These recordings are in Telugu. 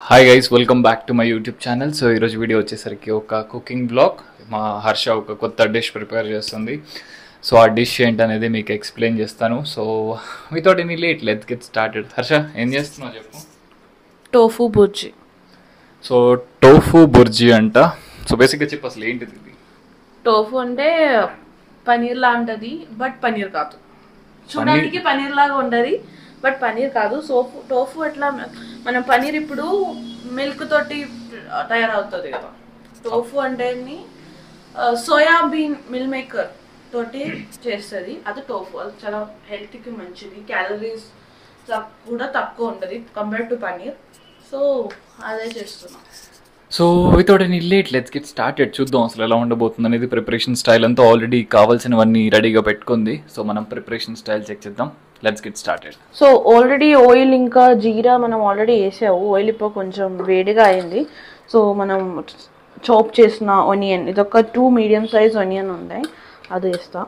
Hi guys welcome back to my YouTube channel so ఈరోజు వీడియో వచ్చేసరికి ఒక కుకింగ్ బ్లాగ్ మా హర్ష ఒక కొత్త డిష్ ప్రిపేర్ చేస్తుంది సో ఆ డిష్ ఏంటనేది మీకు ఎక్స్ప్లెయిన్ చేస్తాను so without any late let get started Harsha ఏం చేస్తున్నావు చెప్పు tofu bhurji so tofu bhurji అంట సో బేసిక్గా చెప్పు అసలు ఏంటిది ఇది టోఫు అంటే పనీర్ లా ఉంటది బట్ పనీర్ కాదు చూడడానికి పనీర్ లాగా ఉండదు బట్ పనీర్ కాదు సోఫు టోఫు ఎట్లా మనం పనీర్ ఇప్పుడు మిల్క్ తోటి తయారవుతుంది కదా టోఫు అంటే సోయాబీన్ మిల్ మేకర్ తోటి చేస్తుంది అది టోఫు అది చాలా హెల్త్కి మంచిది క్యాలరీస్ కూడా తక్కువ ఉంటుంది కంపేర్ టు పనీర్ సో అదే చేస్తున్నాం so without any late let's get started చూద్దాం అసలు ఎలా ఉండబోతుంది అనేది ప్రిపరేషన్ స్టైల్ అంతా ఆల్రెడీ కావాల్సినవన్నీ రెడీగా పెట్టుకుంది సో మనం ప్రిపరేషన్ స్టైల్ చెక్ చేద్దాం let's get started so already oil ఇంకా జీరా మనం ఆల్రెడీ వేసావు ఆయిల్ ఇప్పుడు కొంచెం వేడిగా అయింది సో మనం చాప్ చేసిన ఆనియన్ ఇది ఒక టూ మీడియం సైజ్ ఆనియన్ ఉంది అది వేస్తా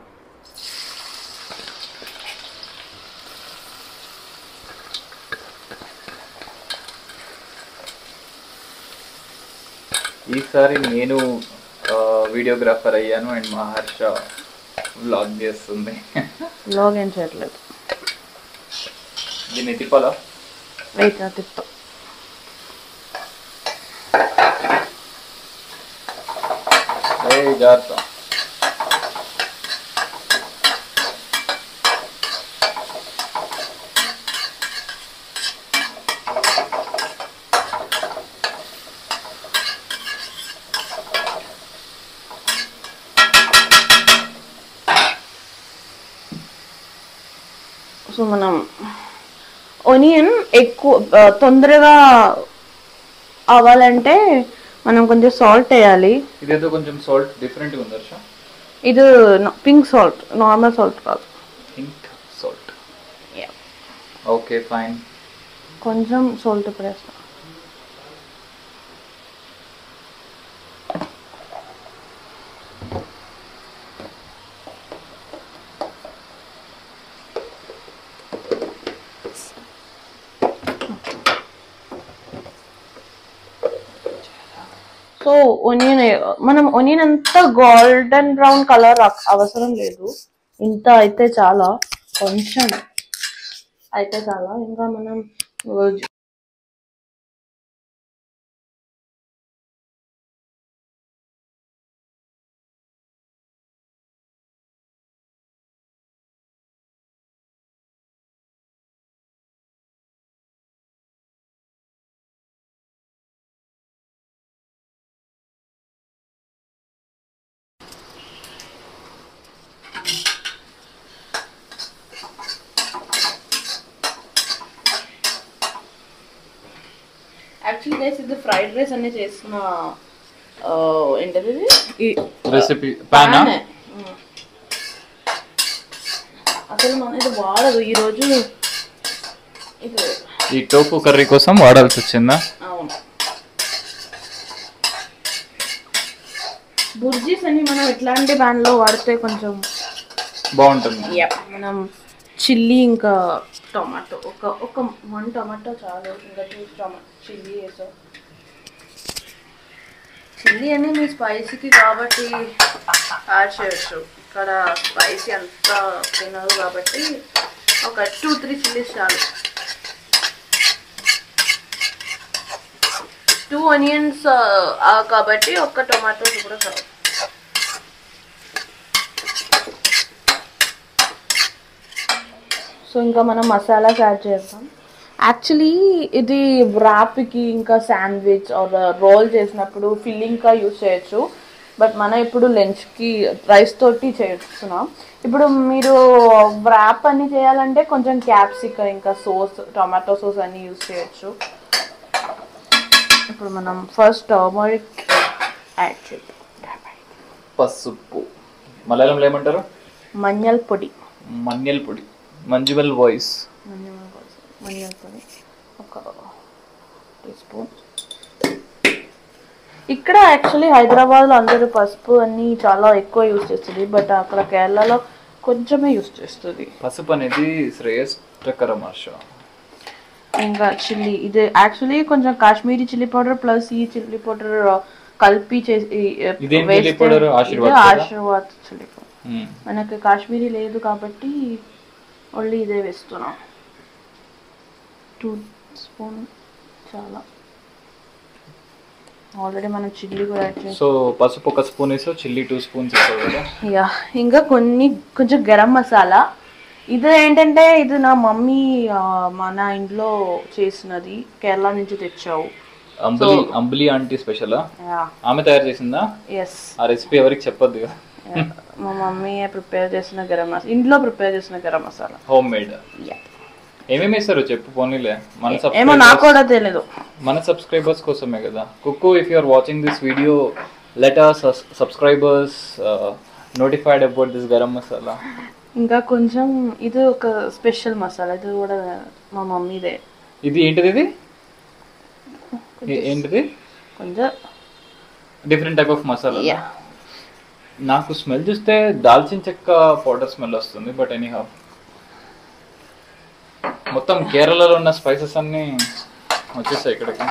ఈసారి నేను వీడియోగ్రాఫర్ అయ్యాను అండ్ మా హర్ష వ్లాగ్ చేస్తుంది లాగ్ ఏం చేయట్లేదు దీన్ని తిప్పాలా వెయిట్ నా తిప్ప ఏ జాగ్రత్త సో మనం ఆనియన్ ఎక్కువ ఆ, తొందరగా అవ్వాలంటే మనం కొంచెం సాల్ట్ వేయాలి ఇదేదో కొంచెం సాల్ట్ డిఫరెంట్గా ఉంది హర్ష ఇది పింక్ సాల్ట్ నార్మల్ సాల్ట్ కాదు పింక్ సాల్ట్ ఓకే ఫైన్ కొంచెం సాల్ట్ ఇప్పుడు వేస్తాం సో ఒనియన్ మనం ఒనియన్ అంతా గోల్డెన్ బ్రౌన్ కలర్ అవసరం లేదు ఇంత అయితే చాలా కొంచెం అయితే చాలా ఇంకా మనం యాక్చువల్లీ గైస్ ఇది ఫ్రైడ్ రైస్ అనే చేసిన ఆ, ఏంటది ఇది? ఈ రెసిపీ పానా పానే. ఉమ్. అసలు మన ఇది వాడదు ఈరోజు ఇది ఈ టోఫు కర్రీ కోసం వాడాల్సి వచ్చిందా అవును బుర్జీస్ అని మనం ఇట్లాంటి బ్యాన్లో వాడితే కొంచెం బాగుంటుంది యా మనం చిల్లీ ఇంకా టొమాటో ఒక ఒక వన్ టొమాటో చాలు ఇంకా టూ టొమాటో చిల్లీ వేసాం చిల్లీ అని మీ స్పైసీకి కాబట్టి యాడ్ చేయొచ్చు ఇక్కడ స్పైసీ అంతా తినదు కాబట్టి ఒక టూ త్రీ చిల్లీస్ చాలు టూ ఆనియన్స్ కాబట్టి ఒక్క టొమాటోస్ కూడా చాలు సో ఇంకా మనం మసాలాస్ యాడ్ చేస్తాం యాక్చువల్లీ ఇది ర్యాప్కి ఇంకా శాండ్విచ్ ఆర్ రోల్ చేసినప్పుడు ఫిల్లింగ్గా యూస్ చేయొచ్చు బట్ మనం ఇప్పుడు లంచ్కి రైస్ తోటి చేస్తున్నాం ఇప్పుడు మీరు ర్యాప్ అన్ని చేయాలంటే కొంచెం క్యాప్సికమ్ ఇంకా సోస్ టొమాటో సోస్ అన్ని యూస్ చేయొచ్చు ఇప్పుడు మనం ఫస్ట్ టర్మరిక్ యాడ్ చేద్దాం పసుపు మలయాళంలో ఏమంటారు మഞ്ഞൾ పొడి మన్యల్ పొడి మంజువల్ వాయిస్ మഞ്ഞൾ పొడి ఒక టీ స్పూన్ ఇక్కడ యాక్చువల్లీ హైదరాబాద్లో అందరూ పసుపు అన్ని చాలా ఎక్కువ యూస్ చేస్తుంది బట్ అక్కడ కేరళలో కొంచెమే యూస్ చేస్తుంది పసుపు అనేది శ్రేయస్కరం హర్ష ఇంకా చిల్లీ ఇది యాక్చువల్లీ కొంచెం కాశ్మీరీ చిల్లీ పౌడర్ ప్లస్ ఈ చిల్లీ పౌడర్ కలిపి చేసి ఇదేం chilli వేస్తే- powder? ఇది ఆశీర్వాద్ కదా? Aashirvaad chilli powder hmm. మనకి కాశ్మీరీ లేదు కాబట్టి ఓన్లీ ఇదే వేస్తున్నాం టూ స్పూన్ చాలా ఆల్రెడీ మనం చిల్లీ కూడా యాడ్ చేసాం సో పసుపు ఒక స్పూన్ వేసావు చిల్లీ టూ స్పూన్స్ వేసావు కదా యా ఇంకా కొన్ని కొంచెం గరం మసాలా ఇది ఏంటంటే ఇది నా మమ్మీ ఆ, మన ఇంట్లో చేసినది కేరళ నుంచి తెచ్చావు అంబలి అంబలి ఆంటీ స్పెషలా యా ఆమె తయారు చేసిందా ఎస్ ఆ రెసిపీ ఎవరికి చెప్పొద్దు కదా మా మమ్మీ ప్రిపేర్ చేసిన గరం మసాలా ఇంట్లో ప్రిపేర్ చేసిన garam masala homemade Yeah. ఏమేమి వేస్తారు చెప్పు పోనీలే మన ఏమో subscribers- నాకు కూడా తెలియదు మన సబ్స్క్రైబర్స్ కోసమే కదా కుక్కు if you are watching this video let us subscribers notified about this garam masala ఇంకా కొంచెం ఇది ఒక స్పెషల్ మసాలా ఇది కూడా మా మమ్మీదే ఇది ఏంటిది ఇది ఏ- ఏంటిది కొంచెం different type of masala yeah నాకు స్మెల్ చూస్తే దాల్చిన చెక్క పౌడర్ స్మెల్ వస్తుంది బట్ ఎనీ హౌ మొత్తం కేరళలో ఉన్న స్పైసెస్ అన్ని వచ్చేసాయి ఇక్కడికి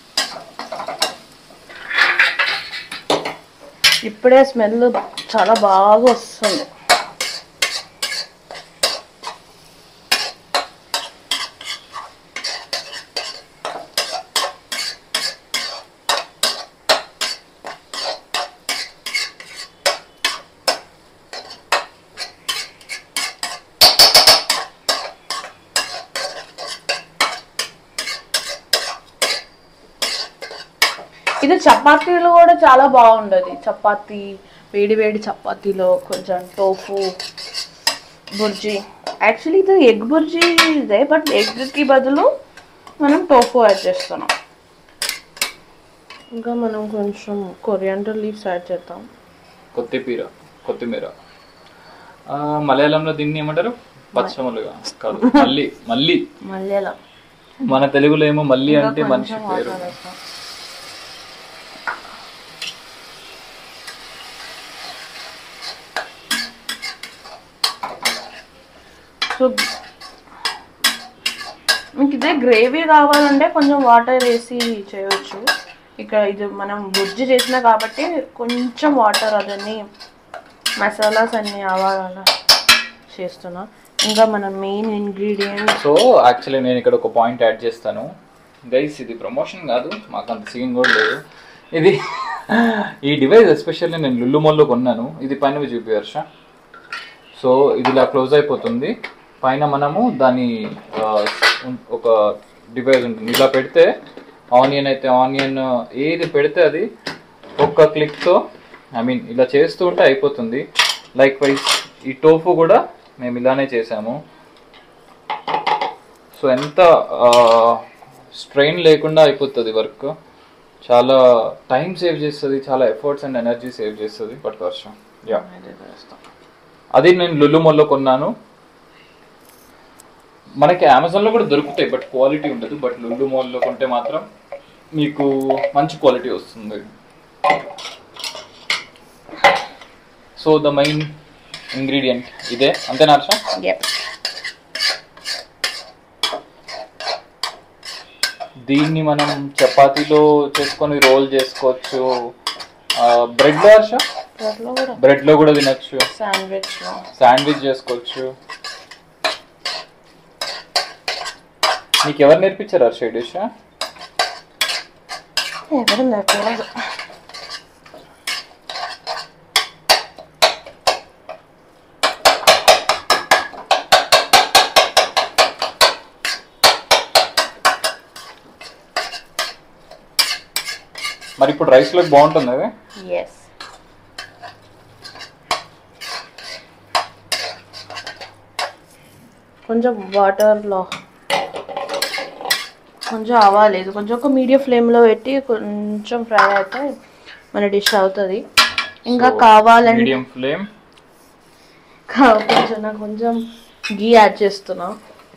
ఇప్పుడే స్మెల్ చాలా బాగా వస్తుంది ఇది చపాతీలు కూడా చాలా బాగుండదు చపాతీ వేడి వేడి చపాతీలో కొంచెం టోఫు బుర్జీ యాక్చువల్లీ ఇది ఎగ్ బుర్జీ ఇదే బట్ ఎగ్కి బదులు మనం టోఫు యాడ్ చేస్తున్నాం ఇంకా మనం కొంచెం కొరియాండర్ లీవ్స్ యాడ్ చేద్దాం కొత్తిమీర కొత్తిమీర ఆ, మలయాళంలో దీన్ని ఏమంటారు పచ్చమలుగా కాదు మళ్ళీ మళ్ళీ మళ్ళీ అలా మన తెలుగులో ఏమో మళ్ళీ ఇంకా అంటే మనిషి కొంచెం పేరు వాటర్ వేస్తాం. సో మీకు ఇదే గ్రేవీ కావాలంటే కొంచెం వాటర్ వేసి చేయవచ్చు ఇక్కడ ఇది మనం బుజ్జి చేసిన కాబట్టి కొంచెం వాటర్ అదన్నీ మసాలాస్ అన్నీ అవ్వాలన్నా చేస్తున్నా ఇంకా మన మెయిన్ ఇంగ్రీడియంట్ సో యాక్చువల్లీ నేను ఇక్కడ ఒక పాయింట్ యాడ్ చేస్తాను గైస్ ఇది ప్రమోషన్ కాదు మాకు అంత సీన్ కూడా లేదు ఇది ఈ డివైస్ ఎస్పెషల్లీ నేను లుల్లు మొల్లో కొన్నాను ఇది పైన చూపి హర్ష సో ఇది ఇలా క్లోజ్ అయిపోతుంది పైన మనము దాని ఆ, ఉం- ఒక డివైస్ ఉంటుంది ఇలా పెడితే ఆనియన్ అయితే ఆనియన్ ఏది పెడితే అది ఒక్క క్లిక్తో ఐ మీన్ ఇలా చేస్తూ ఉంటే అయిపోతుంది లైక్ వైజ్ ఈ టోఫు కూడా మేము ఇలానే చేసాము సో ఎంత స్ట్రెయిన్ లేకుండా అయిపోతుంది వర్క్ చాలా టైం సేవ్ చేస్తుంది చాలా ఎఫర్ట్స్ అండ్ ఎనర్జీ సేవ్ చేస్తుంది బట్ వర్షం యా అది నేను లులు మొల్లో కొన్నాను మనకి అమెజాన్లో కూడా దొరుకుతాయి బట్ క్వాలిటీ ఉండదు బట్ లుల్లు మాల్లో కొంటే మాత్రం మీకు మంచి క్వాలిటీ వస్తుంది సో ద మెయిన్ ఇంగ్రీడియంట్ ఇదే అంతేనా హర్ష Yep. దీన్ని మనం చపాతీలో చేసుకొని రోల్ చేసుకోవచ్చు బ్రెడ్ లో హర్ష త్వరలో కూడా బ్రెడ్ లో కూడా తినొచ్చు శాండ్విచ్ శాండ్విచ్ చేసుకోవచ్చు నీకు ఎవరు నేర్పించారు హర్ష ఈ డిష్ ఎవరు లేకపోతే మరి ఇప్పుడు రైస్ లోకి బాగుంటుంది అది ఎస్ కొంచెం వాటర్లో కొంచెం అవ్వాలి ఇది కొంచెం ఒక మీడియం ఫ్లేమ్లో పెట్టి కొంచెం ఫ్రై అయితే మన డిష్ అవుతుంది ఇంకా కావాలంటే మీడియం ఫ్లేమ్ కా- కొంచెం నాకు కొంచెం గీ యాడ్ చేస్తున్నా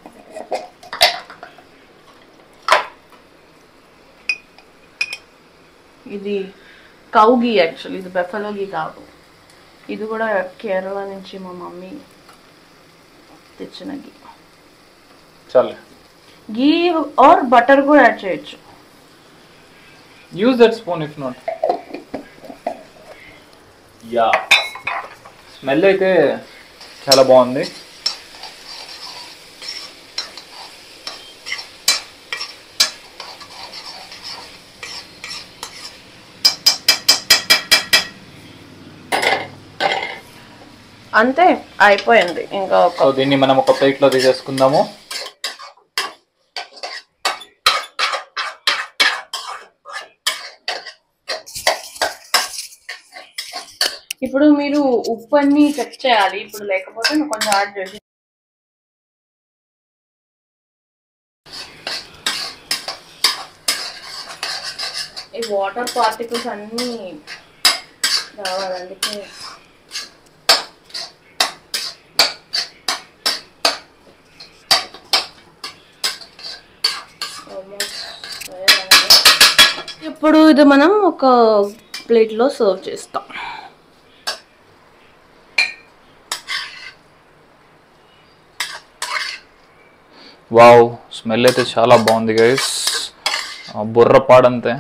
ఇది కౌ గీ యాక్చువల్లీ ఇది బెఫలో గీ కాదు ఇది కూడా కేరళ నుంచి మా మమ్మీ తెచ్చిన గీ చాలు గీ ఆర్ బటర్ కూడా యాడ్ చేయొచ్చు use that spoon if not yeah smell అయితే చాలా బాగుంది అంతే అయిపోయింది ఇంకా సో ఒక దీన్ని మనం ఒక ప్లేట్లో తీసేసుకుందాము ఇప్పుడు మీరు ఉప్పు అన్ని చెక్ చేయాలి ఇప్పుడు లేకపోతే నువ్వు కొంచెం యాడ్ చేసి ఈ వాటర్ పార్టికల్స్ అన్నీ రావాలి అందుకే ఇప్పుడు ఇది మనం ఒక ప్లేట్లో సర్వ్ చేస్తాం వావ్ స్మెల్ అయితే చాలా బాగుంది గైస్ బుర్ర పాడంతే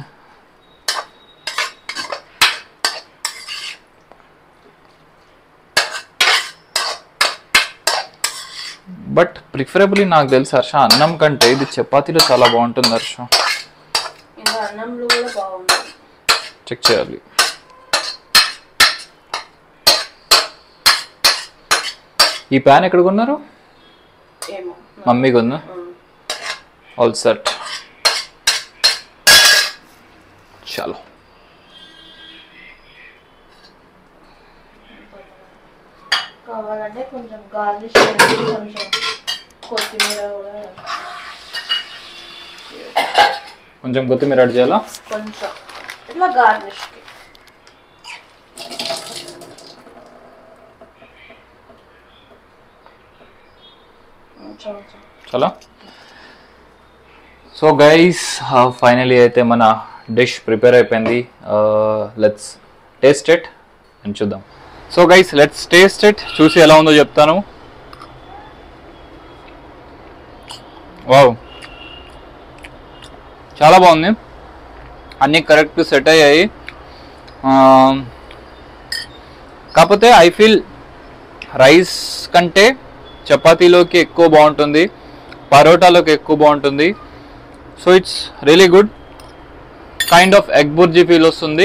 బట్ ప్రిఫరబుల్లీ నాకు తెలుసు హర్ష అన్నం కంటే ఇది చపాతీలో చాలా బాగుంటుంది హర్ష ఇంకా అన్నంలో కూడా బాగుంది చెక్ చేయాలి ఈ ప్యాన్ ఎక్కడ కొన్నారు ఏమో మమ్మీ కొన్నా ఆల్ సెట్ చలో కావాలంటే కొంచెం గార్నిష్ చేసి కొంచెం కొత్తిమీర కూడా కొంచెం కొత్తిమీర యాడ్ చేయాలా కొంచెం ఇట్లా గార్నిష్కి కొంచెం కొంచెం. చాలా సో గైస్ ఫైనలీ అయితే మన డిష్ ప్రిపేర్ అయిపోయింది లెట్స్ టేస్ట్ ఇట్ అని చూద్దాం so guys let's taste it చూసి ఎలా ఉందో చెప్తాను వావ్ చాలా బాగుంది అన్నీ కరెక్ట్ సెట్ అయ్యాయి ఆ, కాకపోతే ఐ ఫీల్ రైస్ కంటే చపాతీలోకి ఎక్కువ బాగుంటుంది పరోటాలోకి ఎక్కువ బాగుంటుంది so it's really good kind of egg bhurji feel వస్తుంది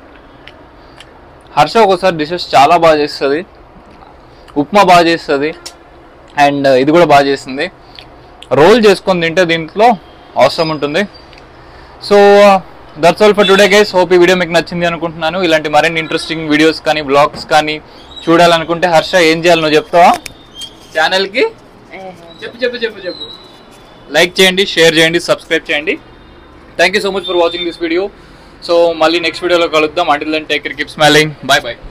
హర్ష ఒకసారి డిషెస్ చాలా బాగా చేస్తుంది ఉప్మా బాగా చేస్తుంది అండ్ ఇది కూడా బాగా చేస్తుంది రోల్ చేసుకొని తింటే దీంట్లో అవసరం ఉంటుంది so that's all for today guys hope ఈ వీడియో మీకు నచ్చింది అనుకుంటున్నాను ఇలాంటి మరిన్ని ఇంట్రెస్టింగ్ వీడియోస్ కానీ బ్లాగ్స్ కానీ చూడాలనుకుంటే హర్ష ఏం చేయాలి నువ్వు చెప్తావా ఛానల్కి చెప్పు చెప్పు చెప్పు చెప్పు లైక్ చేయండి షేర్ చేయండి సబ్స్క్రైబ్ చేయండి thank you so much for watching this video so మళ్ళీ నెక్స్ట్ వీడియోలో కలుద్దాం until then take care keep smiling bye bye